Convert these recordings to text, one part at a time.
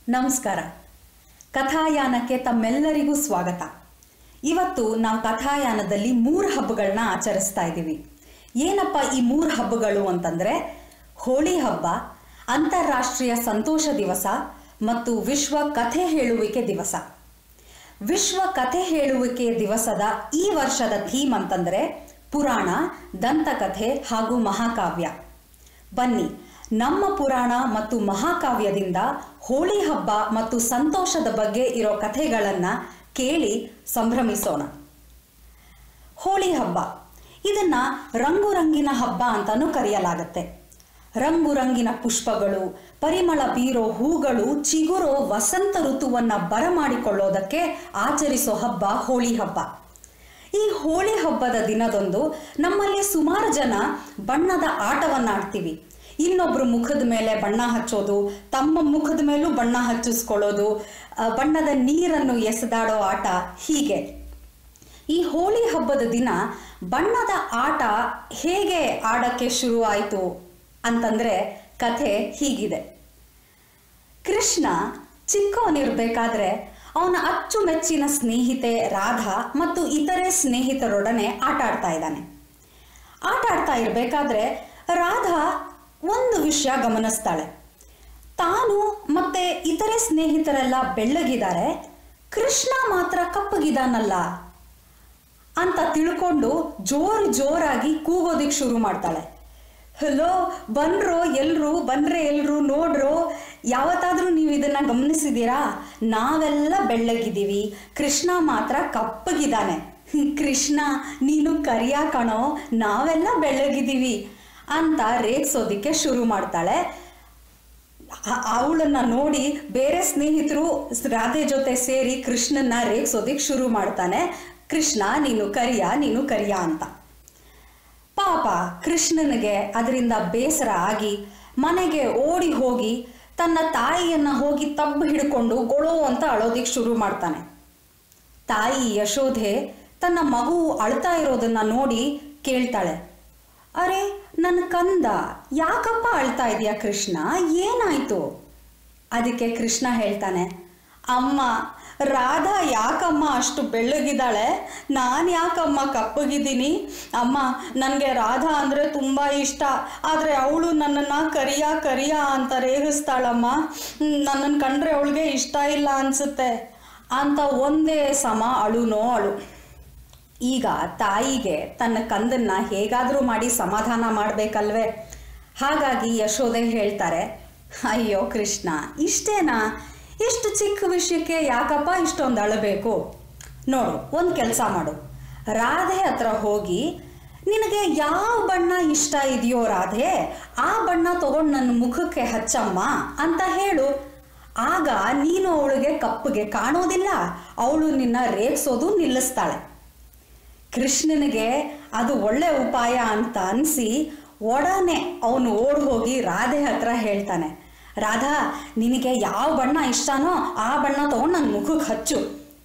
ನಮಸ್ಕಾರ ಕಥಾಯಾನಕ್ಕೆ ತಮ್ಮೆಲ್ಲರಿಗೂ ಸ್ವಾಗತ ಇವತ್ತು ನಾವು ಕಥಾಯಾನದಲ್ಲಿ ಮೂರು ಹಬ್ಬಗಳನ್ನ ಆಚರಿಸ್ತಾ ಇದ್ದೀವಿ ಏನಪ್ಪ ಈ ಮೂರು ಹಬ್ಬಗಳು ಅಂತಂದ್ರೆ ಹೋಳಿ ಹಬ್ಬ ಅಂತಾರಾಷ್ಟ್ರೀಯ ಸಂತೋಷ ದಿವಸ ಮತ್ತು ವಿಶ್ವ ಕಥೆ ಹೇಳುವಿಕೆ ದಿವಸ ವಿಶ್ವ ಕಥೆ ಹೇಳುವಿಕೆ ದಿವಸದ ಈ ವರ್ಷದ ಥೀಮ್ ಅಂತಂದ್ರೆ ಪುರಾಣ ದಂತಕಥೆ ಹಾಗೂ ಮಹಾಕಾವ್ಯ ಬನ್ನಿ ನಮ್ಮ ಪುರಾಣ ಮತ್ತು ಮಹಾಕಾವ್ಯದಿಂದ ಹೋಳಿ ಹಬ್ಬ ಮತ್ತು ಸಂತೋಷದ ಬಗ್ಗೆ ಇರೋ ಕಥೆಗಳನ್ನ ಕೇಳಿ ಸಂಭ್ರಮಿಸೋಣ ಹೋಳಿ ಹಬ್ಬ ಇದನ್ನ ರಂಗು ರಂಗಿನ ಹಬ್ಬ ಅಂತಾನೂ ಕರೆಯಲಾಗತ್ತೆ ರಂಗು ರಂಗಿನ ಪುಷ್ಪಗಳು ಪರಿಮಳ ಬೀರೋ ಹೂಗಳು ಚಿಗುರೋ ವಸಂತ ಋತುವನ್ನ ಬರಮಾಡಿಕೊಳ್ಳೋದಕ್ಕೆ ಆಚರಿಸೋ ಹಬ್ಬ ಹೋಳಿ ಹಬ್ಬ ಈ ಹೋಳಿ ಹಬ್ಬದ ದಿನದಂದು ನಮ್ಮಲ್ಲಿ ಸುಮಾರು ಜನ ಬಣ್ಣದ ಆಟವನ್ನ ಆಡ್ತೀವಿ ಇನ್ನೊಬ್ರು ಮುಖದ ಮೇಲೆ ಬಣ್ಣ ಹಚ್ಚೋದು ತಮ್ಮ ಮುಖದ ಮೇಲೂ ಬಣ್ಣ ಹಚ್ಚಿಸ್ಕೊಳ್ಳೋದು ಆ, ಬಣ್ಣದ ನೀರನ್ನು ಎಸೆದಾಡೋ ಆಟ ಹೀಗೆ ಈ ಹೋಳಿ ಹಬ್ಬದ ದಿನ ಬಣ್ಣದ ಆಟ ಹೇಗೆ ಆಡಕ್ಕೆ ಶುರು ಆಯಿತು ಅಂತಂದ್ರೆ ಕಥೆ ಹೀಗಿದೆ ಕೃಷ್ಣ ಚಿಕ್ಕವನಿರ್ಬೇಕಾದ್ರೆ ಅವನ ಅಚ್ಚುಮೆಚ್ಚಿನ ಸ್ನೇಹಿತೆ ರಾಧಾ ಮತ್ತು ಇತರೆ ಸ್ನೇಹಿತರೊಡನೆ ಆಟ ಆಡ್ತಾ ಇದ್ದಾನೆ ಆಟ ಆಡ್ತಾ ಇರಬೇಕಾದ್ರೆ ರಾಧಾ ಒಂದು ವಿಷಯ ಗಮನಿಸ್ತಾಳೆ ತಾನು ಮತ್ತೆ ಇತರೆ ಸ್ನೇಹಿತರೆಲ್ಲ ಬೆಳ್ಳಗಿದ್ದಾರೆ ಕೃಷ್ಣ ಮಾತ್ರ ಕಪ್ಪಗಿದಾನಲ್ಲ ಅಂತ ತಿಳ್ಕೊಂಡು ಜೋರ್ ಜೋರಾಗಿ ಕೂಗೋದಿಕ್ ಶುರು ಮಾಡ್ತಾಳೆ ಹಲೋ ಬನ್ರೋ ಎಲ್ರು ಬನ್ರೆ ಎಲ್ರು ನೋಡ್ರೋ ಯಾವತ್ತಾದ್ರೂ ನೀವು ಇದನ್ನ ಗಮನಿಸಿದ್ದೀರಾ ನಾವೆಲ್ಲ ಬೆಳ್ಳಗಿದ್ದೀವಿ ಕೃಷ್ಣ ಮಾತ್ರ ಕಪ್ಪಗಿದ್ದಾನೆ ಕೃಷ್ಣ ನೀನು ಕರಿಯ ಕಣೋ ನಾವೆಲ್ಲ ಬೆಳ್ಳಗಿದ್ದೀವಿ ಅಂತ ರೇಗ್ಸೋದಿಕ್ಕೆ ಶುರು ಮಾಡ್ತಾಳೆ ಅವಳನ್ನ ನೋಡಿ ಬೇರೆ ಸ್ನೇಹಿತರು ರಾಧೆ ಜೊತೆ ಸೇರಿ ಕೃಷ್ಣನ್ನ ರೇಗ್ಸೋದಿಕ್ ಶುರು ಮಾಡ್ತಾನೆ ಕೃಷ್ಣ ನೀನು ಕರಿಯ ನೀನು ಕರಿಯ ಅಂತ ಪಾಪ ಕೃಷ್ಣನಿಗೆ ಅದರಿಂದ ಬೇಸರ ಆಗಿ ಮನೆಗೆ ಓಡಿ ಹೋಗಿ ತನ್ನ ತಾಯಿಯನ್ನ ಹೋಗಿ ತಬ್ಬು ಹಿಡ್ಕೊಂಡು ಗೊಳೋ ಅಂತ ಅಳೋದಿಕ್ ಶುರು ಮಾಡ್ತಾನೆ ತಾಯಿ ಯಶೋಧೆ ತನ್ನ ಮಗು ಅಳ್ತಾ ಇರೋದನ್ನ ನೋಡಿ ಕೇಳ್ತಾಳೆ ಅರೆ ನನ್ನ ಕಂದ ಯಾಕಪ್ಪ ಅಳ್ತಾ ಇದೀಯ ಕೃಷ್ಣ ಏನಾಯ್ತು ಅದಕ್ಕೆ ಕೃಷ್ಣ ಹೇಳ್ತಾನೆ ಅಮ್ಮ ರಾಧಾ ಯಾಕಮ್ಮ ಅಷ್ಟು ಬೆಳ್ಳಗಿದ್ದಾಳೆ ನಾನು ಯಾಕಮ್ಮ ಕಪ್ಪಗಿದ್ದೀನಿ ಅಮ್ಮ ನನಗೆ ರಾಧಾ ಅಂದರೆ ತುಂಬ ಇಷ್ಟ ಆದರೆ ಅವಳು ನನ್ನನ್ನು ಕರಿಯ ಕರಿಯ ಅಂತ ರೇಗಿಸ್ತಾಳಮ್ಮ ನನ್ನನ್ನು ಕಂಡ್ರೆ ಅವಳಿಗೆ ಇಷ್ಟ ಇಲ್ಲ ಅನಿಸುತ್ತೆ ಅಂತ ಒಂದೇ ಸಮ ಅಳುನೋ ಅಳು ಈಗ ತಾಯಿಗೆ ತನ್ನ ಕಂದನ್ನ ಹೇಗಾದರೂ ಮಾಡಿ ಸಮಾಧಾನ ಮಾಡಬೇಕಲ್ವೇ ಹಾಗಾಗಿ ಯಶೋದೆ ಹೇಳ್ತಾರೆ ಅಯ್ಯೋ ಕೃಷ್ಣ ಇಷ್ಟೇನಾ ಇಷ್ಟು ಚಿಕ್ಕ ವಿಷಯಕ್ಕೆ ಯಾಕಪ್ಪ ಇಷ್ಟೊಂದು ಅಳಬೇಕು ನೋಡು ಒಂದು ಕೆಲಸ ಮಾಡು ರಾಧೆ ಹತ್ರ ಹೋಗಿ ನಿನಗೆ ಯಾವ ಬಣ್ಣ ಇಷ್ಟ ಇದೆಯೋ ರಾಧೆ ಆ ಬಣ್ಣ ತಗೊಂಡು ನನ್ನ ಮುಖಕ್ಕೆ ಹಚ್ಚಮ್ಮ ಅಂತ ಹೇಳು ಆಗ ನೀನು ಅವಳಿಗೆ ಕಪ್ಪಗೆ ಕಾಣೋದಿಲ್ಲ ಅವಳು ನಿನ್ನ ರೇಗ್ಸೋದು ನಿಲ್ಲಿಸ್ತಾಳೆ ಕೃಷ್ಣನಿಗೆ ಅದು ಒಳ್ಳೆ ಉಪಾಯ ಅಂತ ಅನಿಸಿ ಒಡನೆ ಅವನು ಓಡ್ ಹೋಗಿ ರಾಧೆ ಹತ್ರ ಹೇಳ್ತಾನೆ ರಾಧಾ ನಿನಗೆ ಯಾವ ಬಣ್ಣ ಇಷ್ಟನೋ ಆ ಬಣ್ಣ ತಗೊಂಡು ನನ್ನ ಮುಖಕ್ಕೆ ಹಚ್ಚು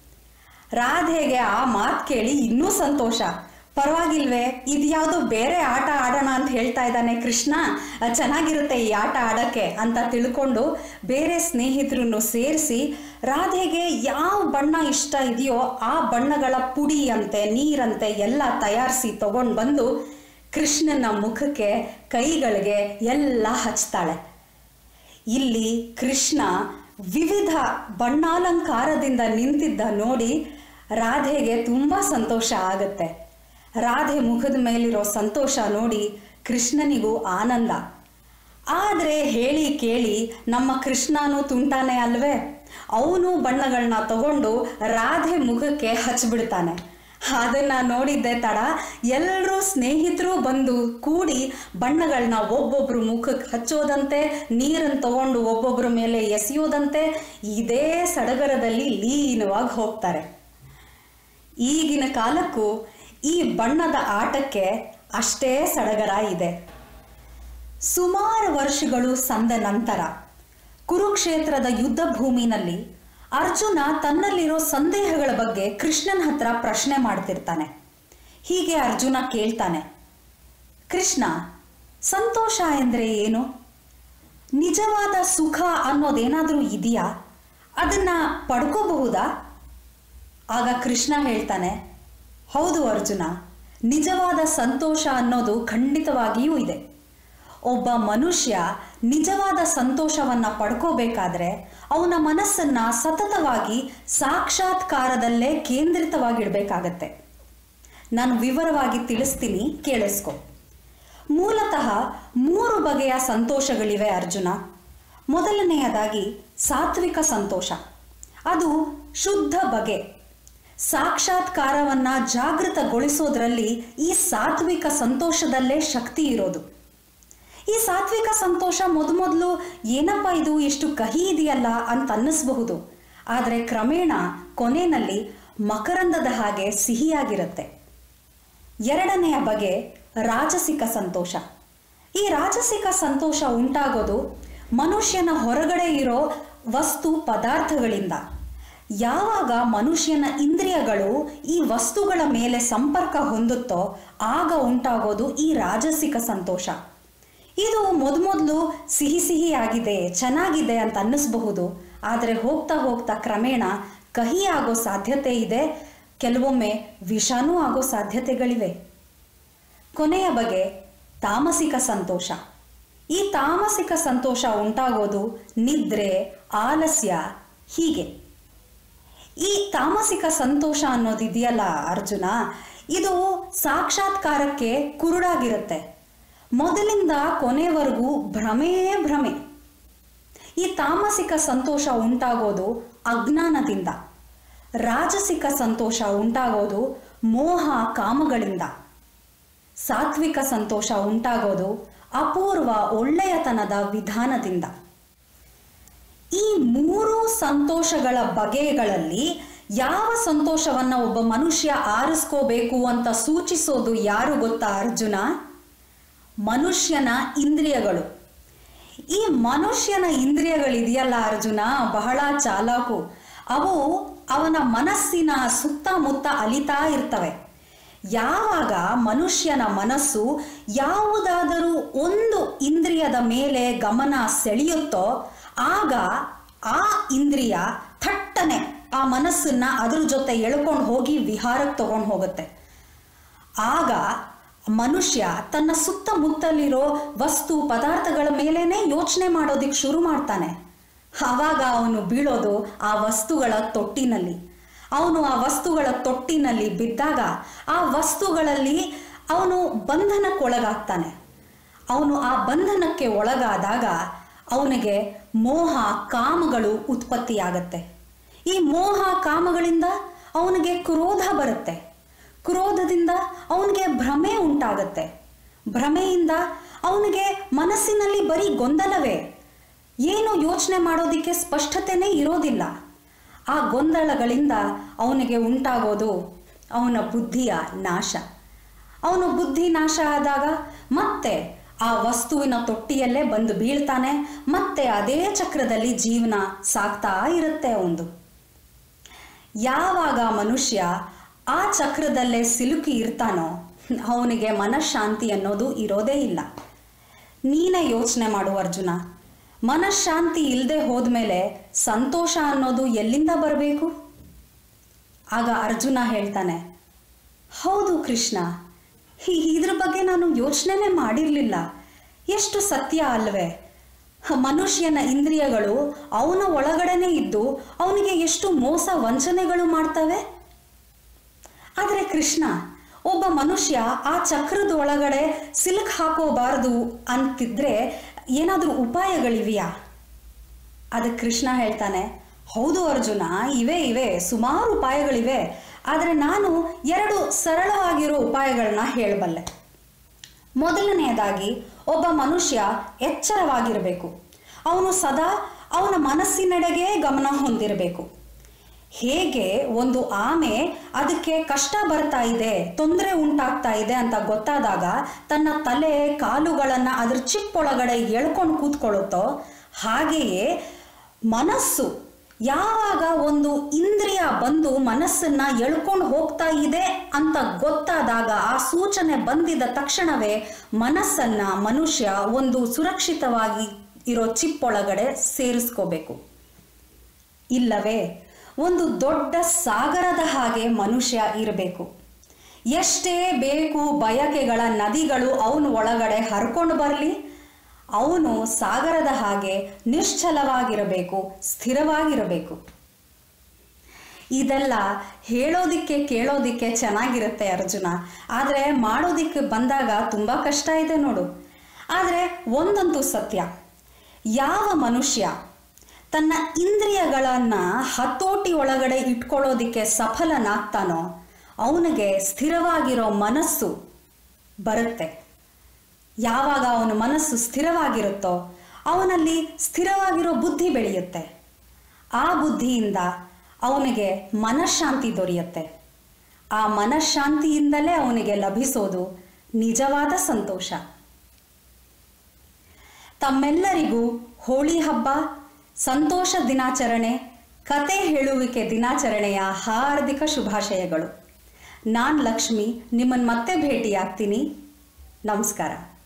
ರಾಧೆಗೆ ಆ ಮಾತು ಕೇಳಿ ಇನ್ನೂ ಸಂತೋಷ ಪರವಾಗಿಲ್ವೇ ಇದ್ಯಾವುದೋ ಬೇರೆ ಆಟ ಆಡೋಣ ಅಂತ ಹೇಳ್ತಾ ಇದ್ದಾನೆ ಕೃಷ್ಣ ಅಹ್, ಚೆನ್ನಾಗಿರುತ್ತೆ ಈ ಆಟ ಆಡೋಕ್ಕೆ ಅಂತ ತಿಳ್ಕೊಂಡು ಬೇರೆ ಸ್ನೇಹಿತರನ್ನು ಸೇರಿಸಿ ರಾಧೆಗೆ ಯಾವ ಬಣ್ಣ ಇಷ್ಟ ಇದೆಯೋ ಆ ಬಣ್ಣಗಳ ಪುಡಿ ಅಂತೆ ನೀರಂತೆ ಎಲ್ಲ ತಯಾರಿಸಿ ತಗೊಂಡು ಬಂದು ಕೃಷ್ಣನ ಮುಖಕ್ಕೆ ಕೈಗಳಿಗೆ ಎಲ್ಲ ಹಚ್ತಾಳೆ ಇಲ್ಲಿ ಕೃಷ್ಣ ವಿವಿಧ ಬಣ್ಣಾಲಂಕಾರದಿಂದ ನಿಂತಿದ್ದ ನೋಡಿ ರಾಧೆಗೆ ತುಂಬ ಸಂತೋಷ ಆಗುತ್ತೆ ರಾಧೆ ಮುಖದ ಮೇಲಿರೋ ಸಂತೋಷ ನೋಡಿ ಕೃಷ್ಣನಿಗೂ ಆನಂದ ಆದರೆ ಹೇಳಿ ಕೇಳಿ ನಮ್ಮ ಕೃಷ್ಣನೂ ತುಂಟಾನೆ ಅಲ್ವೇ ಅವನು ಬಣ್ಣಗಳನ್ನ ತಗೊಂಡು ರಾಧೆ ಮುಖಕ್ಕೆ ಹಚ್ಬಿಡ್ತಾನೆ ಅದನ್ನ ನೋಡಿದ್ದೆ ತಡ ಎಲ್ಲರೂ ಸ್ನೇಹಿತರು ಬಂದು ಕೂಡಿ ಬಣ್ಣಗಳನ್ನ ಒಬ್ಬೊಬ್ರು ಮುಖಕ್ಕೆ ಹಚ್ಚೋದಂತೆ ನೀರನ್ನು ತಗೊಂಡು ಒಬ್ಬೊಬ್ಬರ ಮೇಲೆ ಎಸೆಯೋದಂತೆ ಇದೇ ಸಡಗರದಲ್ಲಿ ಲೀನವಾಗಿ ಹೋಗ್ತಾರೆ ಈಗಿನ ಕಾಲಕ್ಕೂ ಈ ಬಣ್ಣದ ಆಟಕ್ಕೆ ಅಷ್ಟೇ ಸಡಗರ ಇದೆ ಸುಮಾರು ವರ್ಷಗಳು ಸಂದ ನಂತರ ಕುರುಕ್ಷೇತ್ರದ ಯುದ್ಧ ಭೂಮಿನಲ್ಲಿ ಅರ್ಜುನ ತನ್ನಲ್ಲಿರೋ ಸಂದೇಹಗಳ ಬಗ್ಗೆ ಕೃಷ್ಣನ ಹತ್ರ ಪ್ರಶ್ನೆ ಮಾಡ್ತಿರ್ತಾನೆ ಹೀಗೆ ಅರ್ಜುನ ಕೇಳ್ತಾನೆ ಕೃಷ್ಣ ಸಂತೋಷ ಎಂದರೆ ಏನು ನಿಜವಾದ ಸುಖ ಅನ್ನೋದೇನಾದರೂ ಇದೆಯಾ ಅದನ್ನ ಪಡ್ಕೋಬಹುದಾ ಆಗ ಕೃಷ್ಣ ಹೇಳ್ತಾನೆ ಹೌದು ಅರ್ಜುನ ನಿಜವಾದ ಸಂತೋಷ ಅನ್ನೋದು ಖಂಡಿತವಾಗಿಯೂ ಇದೆ ಒಬ್ಬ ಮನುಷ್ಯ ನಿಜವಾದ ಸಂತೋಷವನ್ನ ಪಡ್ಕೋಬೇಕಾದ್ರೆ ಅವನ ಮನಸ್ಸನ್ನ ಸತತವಾಗಿ ಸಾಕ್ಷಾತ್ಕಾರದಲ್ಲೇ ಕೇಂದ್ರಿತವಾಗಿಡ್ಬೇಕಾಗತ್ತೆ ನಾನು ವಿವರವಾಗಿ ತಿಳಿಸ್ತೀನಿ ಕೇಳಿಸ್ಕೊ ಮೂಲತಃ ಮೂರು ಬಗೆಯ ಸಂತೋಷಗಳಿವೆ ಅರ್ಜುನ ಮೊದಲನೆಯದಾಗಿ ಸಾತ್ವಿಕ ಸಂತೋಷ ಅದು ಶುದ್ಧ ಬಗೆ ಸಾಕ್ಷಾತ್ಕಾರವನ್ನ ಜಾಗೃತಗೊಳಿಸೋದ್ರಲ್ಲಿ ಈ ಸಾತ್ವಿಕ ಸಂತೋಷದಲ್ಲೇ ಶಕ್ತಿ ಇರೋದು ಈ ಸಾತ್ವಿಕ ಸಂತೋಷ ಮೊದಮೊದಲು ಏನಪ್ಪ ಇದು ಎಷ್ಟು ಕಹಿ ಇದೆಯಲ್ಲ ಅಂತ ಅನ್ನಿಸಬಹುದು ಆದರೆ ಕ್ರಮೇಣ ಕೊನೆಯಲ್ಲಿ ಮಕರಂದದ ಹಾಗೆ ಸಿಹಿಯಾಗಿರುತ್ತೆ ಎರಡನೆಯ ಬಗೆ ರಾಜಸಿಕ ಸಂತೋಷ ಈ ರಾಜಸಿಕ ಸಂತೋಷ ಉಂಟಾಗೋದು ಮನುಷ್ಯನ ಹೊರಗಡೆ ಇರೋ ವಸ್ತು ಪದಾರ್ಥಗಳಿಂದ ಯಾವಾಗ ಮನುಷ್ಯನ ಇಂದ್ರಿಯಗಳು ಈ ವಸ್ತುಗಳ ಮೇಲೆ ಸಂಪರ್ಕ ಹೊಂದುತ್ತೋ ಆಗ ಉಂಟಾಗೋದು ಈ ರಾಜಸಿಕ ಸಂತೋಷ ಇದು ಮೊದಮೊದಲು ಸಿಹಿ ಸಿಹಿಯಾಗಿದೆ ಚೆನ್ನಾಗಿದೆ ಅಂತ ಅನ್ನಿಸಬಹುದು ಆದರೆ ಹೋಗ್ತಾ ಹೋಗ್ತಾ ಕ್ರಮೇಣ ಕಹಿ ಆಗೋ ಸಾಧ್ಯತೆ ಇದೆ ಕೆಲವೊಮ್ಮೆ ವಿಷಾನೂ ಆಗೋ ಸಾಧ್ಯತೆಗಳಿವೆ ಕೊನೆಯ ಬಗೆ ತಾಮಸಿಕ ಸಂತೋಷ ಈ ತಾಮಸಿಕ ಸಂತೋಷ ಉಂಟಾಗೋದು ನಿದ್ರೆ ಆಲಸ್ಯ ಹೀಗೆ ಈ ತಾಮಸಿಕ ಸಂತೋಷ ಅನ್ನೋದಿದೆಯಲ್ಲ ಅರ್ಜುನ ಇದು ಸಾಕ್ಷಾತ್ಕಾರಕ್ಕೆ ಕುರುಡಾಗಿರುತ್ತೆ ಮೊದಲಿಂದ ಕೊನೆವರೆಗೂ ಭ್ರಮೆಯೇ ಭ್ರಮೆ ಈ ತಾಮಸಿಕ ಸಂತೋಷ ಉಂಟಾಗೋದು ಅಜ್ಞಾನದಿಂದ ರಾಜಸಿಕ ಸಂತೋಷ ಉಂಟಾಗೋದು ಮೋಹ ಕಾಮಗಳಿಂದ ಸಾತ್ವಿಕ ಸಂತೋಷ ಉಂಟಾಗೋದು ಅಪೂರ್ವ ಒಳ್ಳೆಯತನದ ವಿಧಾನದಿಂದ ಈ ಮೂರು ಸಂತೋಷಗಳ ಬಗೆಗಳಲ್ಲಿ ಯಾವ ಸಂತೋಷವನ್ನ ಒಬ್ಬ ಮನುಷ್ಯ ಆರಿಸ್ಕೋಬೇಕು ಅಂತ ಸೂಚಿಸೋದು ಯಾರು ಗೊತ್ತಾ ಅರ್ಜುನ ಮನುಷ್ಯನ ಇಂದ್ರಿಯಗಳು ಈ ಮನುಷ್ಯನ ಇಂದ್ರಿಯಗಳಿದೆಯಲ್ಲ ಅರ್ಜುನ ಬಹಳ ಚಾಲಾಕು ಅವು ಅವನ ಮನಸ್ಸಿನ ಸುತ್ತಮುತ್ತ ಅಲಿತಾ ಇರ್ತವೆ ಯಾವಾಗ ಮನುಷ್ಯನ ಮನಸ್ಸು ಯಾವುದಾದರೂ ಒಂದು ಇಂದ್ರಿಯದ ಮೇಲೆ ಗಮನ ಸೆಳೆಯುತ್ತೋ ಆಗ ಆ ಇಂದ್ರಿಯ ಥಟ್ಟನೆ ಆ ಮನಸ್ಸನ್ನ ಅದ್ರ ಜೊತೆ ಎಳ್ಕೊಂಡು ಹೋಗಿ ವಿಹಾರಕ್ಕೆ ತಗೊಂಡು ಹೋಗುತ್ತೆ ಆಗ ಮನುಷ್ಯ ತನ್ನ ಸುತ್ತಮುತ್ತಲಿರೋ ವಸ್ತು ಪದಾರ್ಥಗಳ ಮೇಲೇನೆ ಯೋಚನೆ ಮಾಡೋದಿಕ್ ಶುರು ಮಾಡ್ತಾನೆ ಆವಾಗ ಅವನು ಬೀಳೋದು ಆ ವಸ್ತುಗಳ ತೊಟ್ಟಿನಲ್ಲಿ ಅವನು ಆ ವಸ್ತುಗಳ ತೊಟ್ಟಿನಲ್ಲಿ ಬಿದ್ದಾಗ ಆ ವಸ್ತುಗಳಲ್ಲಿ ಅವನು ಬಂಧನಕ್ಕೊಳಗಾಗ್ತಾನೆ ಅವನು ಆ ಬಂಧನಕ್ಕೆ ಒಳಗಾದಾಗ ಅವನಿಗೆ ಮೋಹ ಕಾಮಗಳು ಉತ್ಪತ್ತಿಯಾಗತ್ತೆ ಈ ಮೋಹ ಕಾಮಗಳಿಂದ ಅವನಿಗೆ ಕ್ರೋಧ ಬರುತ್ತೆ ಕ್ರೋಧದಿಂದ ಅವನಿಗೆ ಭ್ರಮೆ ಉಂಟಾಗತ್ತೆ ಭ್ರಮೆಯಿಂದ ಅವನಿಗೆ ಮನಸ್ಸಿನಲ್ಲಿ ಬರೀ ಗೊಂದಲವೇ ಏನು ಯೋಚನೆ ಮಾಡೋದಿಕ್ಕೆ ಸ್ಪಷ್ಟತೆನೇ ಇರೋದಿಲ್ಲ ಆ ಗೊಂದಲಗಳಿಂದ ಅವನಿಗೆ ಉಂಟಾಗೋದು ಅವನ ಬುದ್ಧಿಯ ನಾಶ ಅವನು ಬುದ್ಧಿ ನಾಶ ಆದಾಗ ಮತ್ತೆ ಆ ವಸ್ತುವಿನ ತೊಟ್ಟಿಯಲ್ಲೇ ಬಂದು ಬೀಳ್ತಾನೆ ಮತ್ತೆ ಅದೇ ಚಕ್ರದಲ್ಲಿ ಜೀವನ ಸಾಗ್ತಾ ಇರುತ್ತೆ ಅವನು ಯಾವಾಗ ಮನುಷ್ಯ ಆ ಚಕ್ರದಲ್ಲೇ ಸಿಲುಕಿ ಇರ್ತಾನೋ ಅವನಿಗೆ ಮನಃಶಾಂತಿ ಅನ್ನೋದು ಇರೋದೇ ಇಲ್ಲ ನೀನೇ ಯೋಚನೆ ಮಾಡು ಅರ್ಜುನ ಮನಃಶಾಂತಿ ಇಲ್ಲದೆ ಹೋದ್ಮೇಲೆ ಸಂತೋಷ ಅನ್ನೋದು ಎಲ್ಲಿಂದ ಬರಬೇಕು ಆಗ ಅರ್ಜುನ ಹೇಳ್ತಾನೆ ಹೌದು ಕೃಷ್ಣ ಈ- ಇದ್ರ ಬಗ್ಗೆ ನಾನು ಯೋಚನೆನೇ ಮಾಡಿರಲಿಲ್ಲ ಎಷ್ಟು ಸತ್ಯ ಅಲ್ವೇ ಮನುಷ್ಯನ ಇಂದ್ರಿಯಗಳು ಅವನ ಒಳಗಡೆನೆ ಇದ್ದು ಅವನಿಗೆ ಎಷ್ಟು ಮೋಸ ವಂಚನೆಗಳು ಮಾಡ್ತವೆ ಆದರೆ ಕೃಷ್ಣ ಒಬ್ಬ ಮನುಷ್ಯ ಆ ಚಕ್ರದ ಒಳಗಡೆ ಸಿಲುಕ್ ಹಾಕೋಬಾರದು ಅಂತಿದ್ರೆ ಏನಾದರೂ ಉಪಾಯಗಳಿವೆಯಾ ಅದಕ್ಕೆ ಕೃಷ್ಣ ಹೇಳ್ತಾನೆ ಹೌದು ಅರ್ಜುನ ಇವೆ ಇವೆ ಸುಮಾರು ಉಪಾಯಗಳಿವೆ ಆದರೆ ನಾನು ಎರಡು ಸರಳವಾಗಿರೋ ಉಪಾಯಗಳನ್ನ ಹೇಳಬಲ್ಲೆ ಮೊದಲನೆಯದಾಗಿ ಒಬ್ಬ ಮನುಷ್ಯ ಎಚ್ಚರವಾಗಿರಬೇಕು ಅವನು ಸದಾ ಅವನ ಮನಸ್ಸಿನೆಡೆಗೆ ಗಮನ ಹೊಂದಿರಬೇಕು ಹೇಗೆ ಒಂದು ಆಮೆ ಅದಕ್ಕೆ ಕಷ್ಟ ಬರ್ತಾ ಇದೆ ತೊಂದರೆ ಉಂಟಾಗ್ತಾ ಇದೆ ಅಂತ ಗೊತ್ತಾದಾಗ ತನ್ನ ತಲೆ ಕಾಲುಗಳನ್ನು ಅದ್ರ ಚಿಪ್ಪೊಳಗಡೆ ಎಳ್ಕೊಂಡು ಕೂತ್ಕೊಳ್ಳುತ್ತೋ ಹಾಗೆಯೇ ಮನಸ್ಸು ಯಾವಾಗ ಒಂದು ಇಂದ್ರಿಯ ಬಂದು ಮನಸ್ಸನ್ನ ಎಳ್ಕೊಂಡು ಹೋಗ್ತಾ ಇದೆ ಅಂತ ಗೊತ್ತಾದಾಗ ಆ ಸೂಚನೆ ಬಂದಿದ ತಕ್ಷಣವೇ ಮನಸ್ಸನ್ನ ಮನುಷ್ಯ ಒಂದು ಸುರಕ್ಷಿತವಾಗಿ ಇರೋ ಚಿಪ್ಪೊಳಗಡೆ ಸೇರಿಸ್ಕೋಬೇಕು ಇಲ್ಲವೇ ಒಂದು ದೊಡ್ಡ ಸಾಗರದ ಹಾಗೆ ಮನುಷ್ಯ ಇರಬೇಕು ಎಷ್ಟೇ ಬೇಕು ಬಯಕೆಗಳ ನದಿಗಳು ಅವನ ಒಳಗಡೆ ಹರ್ಕೊಂಡು ಬರಲಿ ಅವನು ಸಾಗರದ ಹಾಗೆ ನಿಶ್ಚಲವಾಗಿರಬೇಕು ಸ್ಥಿರವಾಗಿರಬೇಕು ಇದೆಲ್ಲ ಹೇಳೋದಿಕ್ಕೆ ಕೇಳೋದಿಕ್ಕೆ ಚೆನ್ನಾಗಿರುತ್ತೆ ಅರ್ಜುನ ಆದರೆ ಮಾಡೋದಿಕ್ಕೆ ಬಂದಾಗ ತುಂಬ ಕಷ್ಟ ಇದೆ ನೋಡು ಆದರೆ ಒಂದಂತೂ ಸತ್ಯ ಯಾವ ಮನುಷ್ಯ ತನ್ನ ಇಂದ್ರಿಯಗಳನ್ನು ಹತೋಟಿ ಒಳಗಡೆ ಇಟ್ಕೊಳ್ಳೋದಿಕ್ಕೆ ಸಫಲನಾಗ್ತಾನೋ ಅವನಿಗೆ ಸ್ಥಿರವಾಗಿರೋ ಮನಸ್ಸು ಬರುತ್ತೆ ಯಾವಾಗ ಅವನ ಮನಸ್ಸು ಸ್ಥಿರವಾಗಿರುತ್ತೋ ಅವನಲ್ಲಿ ಸ್ಥಿರವಾಗಿರೋ ಬುದ್ಧಿ ಬೆಳೆಯುತ್ತೆ ಆ ಬುದ್ಧಿಯಿಂದ ಅವನಿಗೆ ಮನಃಶಾಂತಿ ದೊರೆಯುತ್ತೆ ಆ ಮನಃಶಾಂತಿಯಿಂದಲೇ ಅವನಿಗೆ ಲಭಿಸೋದು ನಿಜವಾದ ಸಂತೋಷ ತಮ್ಮೆಲ್ಲರಿಗೂ ಹೋಳಿ ಹಬ್ಬ ಸಂತೋಷ ದಿನಾಚರಣೆ ಕತೆ ಹೇಳುವಿಕೆ ದಿನಾಚರಣೆಯ ಹಾರ್ದಿಕ ಶುಭಾಶಯಗಳು ನಾನು ಲಕ್ಷ್ಮಿ ನಿಮ್ಮನ್ನು ಮತ್ತೆ ಭೇಟಿಯಾಗ್ತೀನಿ ನಮಸ್ಕಾರ